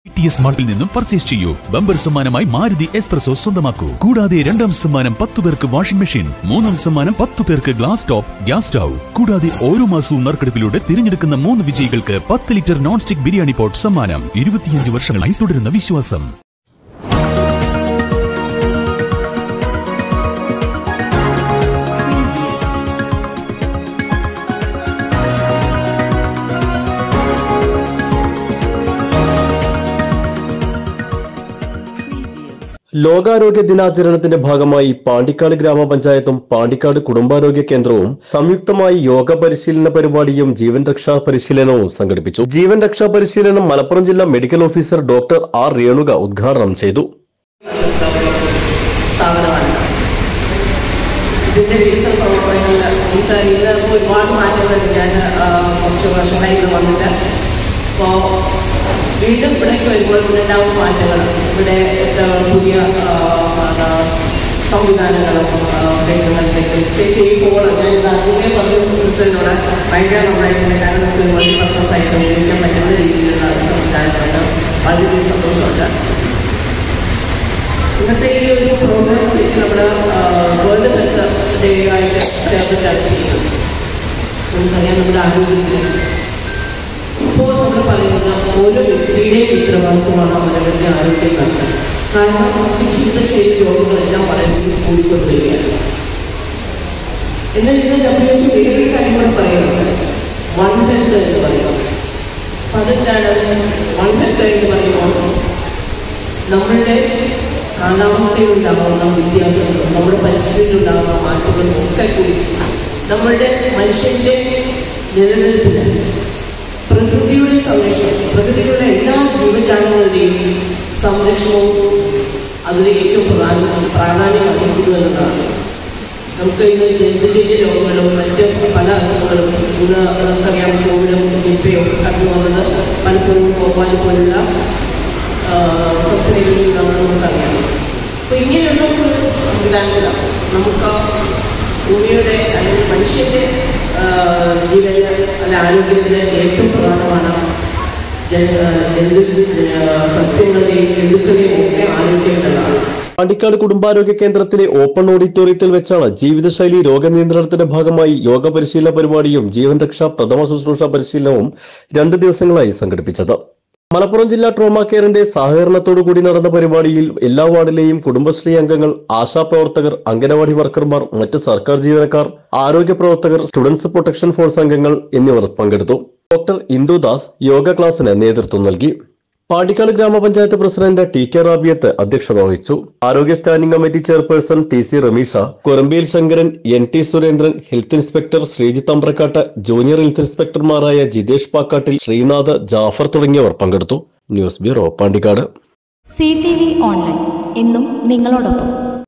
T S മാർട്ടിൽ നിന്നും purchase ചെയ്യൂ bumper സമ്മാനമായി മാരുതി എക്സ്പ്രസോ സ്വന്തമാക്കൂ കൂടാതെ രണ്ടാം സമ്മാനം പത്ത് പേർക്ക് വാഷിംഗ് മെഷീൻ മൂന്നാം സമ്മാനം പത്ത് പേർക്ക് ഗ്ലാസ് ടോപ്പ് ഗ്യാസ് സ്റ്റൗ കൂടാതെ ഓരോ മാസവും നറുക്കെടുപ്പിലൂടെ തിരഞ്ഞെടുക്കുന്ന മൂന്ന് വിജയികൾക്ക് പത്ത് litre non stick biryani pot സമ്മാനം ഇരുപത്തിയഞ്ച് വർഷങ്ങളായി തുടരുന്ന വിശ്വാസം ലോകാരോഗ്യ ദിനാചരണത്തിന്റെ ഭാഗമായി പാണ്ടിക്കാട് ഗ്രാമപഞ്ചായത്തും പാണ്ടിക്കാട് കുടുംബാരോഗ്യ കേന്ദ്രവും സംയുക്തമായി യോഗ പരിശീലന പരിപാടിയും ജീവൻ രക്ഷാ പരിശീലനവും സംഘടിപ്പിച്ചു ജീവൻ രക്ഷാ പരിശീലനം മലപ്പുറം ജില്ലാ medical officer doctor R Renuka ഉദ്ഘാടനം ചെയ്തു സ്ഥാപനമാണ് ഇതിന്റെ വികസന പ്രവർത്തനങ്ങളിൽ എന്നുവെച്ചാൽ ഇന്ന് ഇപ്പോൾ ഒരുപാട് മാറ്റങ്ങൾ ഞാൻ ആ, കുറച്ച് വർഷങ്ങളായി ഇവിടെ വന്നിട്ട് അപ്പോൾ വീണ്ടും ഇവിടേക്ക് വരുമ്പോൾ ഇവിടെ ഉണ്ടാവും മാറ്റങ്ങൾ ഇവിടെ എന്താ പുതിയ ആ, ആ, സംവിധാനങ്ങളും കേന്ദ്രങ്ങളിലേക്ക് പ്രത്യേകിച്ച് ഈ കോള് ഞാൻ ഇത് ആദ്യമേ പറഞ്ഞു പ്രിൻസിനോട് ഭയങ്കര നന്നായിട്ടുണ്ട് കാരണം നമുക്ക് മൾട്ടി പർപ്പസ് ആയിട്ട് ഉപയോഗിക്കാൻ പറ്റുന്ന രീതിയിലുള്ള സംവിധാനമുണ്ട് വളരെയധികം സന്തോഷമുണ്ട് ഇന്നത്തെ ഈ ഒരു പ്രോഗ്രാം ശരിക്കും നമ്മൾ വേൾഡ് ഹെൽത്ത് ഡേ ആയിട്ട് ചേർത്തിട്ടാണ് ചെയ്യുന്നത് നമുക്കറിയാം നമ്മുടെ ആരോഗ്യത്തിൽ ഇപ്പോൾ നമ്മൾ പറയുന്നത് ഓരോ വ്യക്തിയുടെയും ഉത്തരവാദിത്വമാണ് അവരവരുടെ ആരോഗ്യം നൽകുന്നത് കാരണം നമുക്ക് ജീവിതശൈലി രോഗങ്ങളെല്ലാം വളരെ കൂടിക്കൊണ്ടിരിക്കുകയാണ് എന്നാൽ ഇന്ന് ഡബ്ല്യു എച്ച് വേറൊരു കാര്യം കൂടെ പറയുന്നത് വൺ ഹെൽത്ത് എന്ന് പറയുന്നത് അപ്പം അതെന്താണ് വൺ ഹെൽത്ത് എന്ന് പറയുമ്പോൾ നമ്മളുടെ കാലാവസ്ഥയിലുണ്ടാകുന്ന വ്യത്യാസങ്ങളും നമ്മുടെ പരിസ്ഥിതിയിലുണ്ടാകുന്ന മാറ്റങ്ങളും ഒക്കെ കൂടി നമ്മളുടെ മനുഷ്യന്റെ നിലനിൽപ്പിന് പ്രകൃതിയുടെ സംരക്ഷണം പ്രകൃതിയുടെ എല്ലാ ജീവജാലങ്ങളുടെയും സംരക്ഷണവും അതിന് ഏറ്റവും പ്രധാന പ്രാധാന്യം അർഹിക്കുന്നു എന്നതാണ് നമുക്ക് ഇന്ന് ജന്തുജന്യ രോഗങ്ങളും മറ്റ് പല അസുഖങ്ങളും ഇന്ന് നമുക്കറിയാം കോവിഡും നിപ്പയും ഒക്കെ കടന്നു വന്നത് പലപ്പോഴും പോകാൻ പോലുള്ള സസ്യങ്ങളിൽ നമ്മൾ നമുക്കറിയാം അപ്പോൾ ഇങ്ങനെയുള്ള ഒരു സംവിധാനത്തിൽ നമുക്ക് ഭൂമിയുടെ അല്ലെങ്കിൽ മനുഷ്യൻ്റെ ആ, ജീവന് അല്ല ആരോഗ്യത്തിന് ഏറ്റവും പ്രധാനമാണ് ജന ജന്തു ആ, സസ്യങ്ങളുടെയും ജന്തുക്കളുടെയും ഒക്കെ ആരോഗ്യം എന്നുള്ളതാണ് പാണ്ടിക്കാട് കുടുംബാരോഗ്യ കേന്ദ്രത്തിലെ ഓപ്പൺ ഓഡിറ്റോറിയത്തിൽ വെച്ചാണ് ജീവിതശൈലി രോഗനിയന്ത്രണത്തിന്റെ ഭാഗമായി യോഗ പരിശീലന പരിപാടിയും ജീവൻ രക്ഷാ പ്രഥമ ശുശ്രൂഷ പരിശീലനവും രണ്ട് ദിവസങ്ങളായി സംഘടിപ്പിച്ചത് മലപ്പുറം ജില്ലാ ട്രോമ കെയറിന്റെ സഹകരണത്തോടുകൂടി നടന്ന പരിപാടിയിൽ എല്ലാ വാർഡിലെയും കുടുംബശ്രീ അംഗങ്ങൾ ആശാപ്രവർത്തകർ അംഗനവാടി വർക്കർമാർ മറ്റ് സർക്കാർ ജീവനക്കാർ ആരോഗ്യ പ്രവർത്തകർ സ്റ്റുഡൻസ് പ്രൊട്ടക്ഷൻ ഫോഴ്സ് അംഗങ്ങൾ എന്നിവർ പങ്കെടുത്തു ഡോക്ടർ ഇന്ദുദാസ് യോഗ ക്ലാസിന് നേതൃത്വം നൽകി പാണ്ടിക്കാട് ഗ്രാമപഞ്ചായത്ത് പ്രസിഡന്റ് ടി കെ റാബിയത്ത് അധ്യക്ഷത വഹിച്ചു ആരോഗ്യ standing committee chairperson T C Ramisha Korambiyil Sankaran N T Surendran health inspector Sreejith Ambrakkatt junior health ഇൻസ്പെക്ടർമാരായ ജിതേഷ് പാക്കാട്ടിൽ ശ്രീനാഥ് ജാഫർ തുടങ്ങിയവർ പങ്കെടുത്തു news bureau Pandikkad C T V online എന്നും നിങ്ങളോടൊപ്പം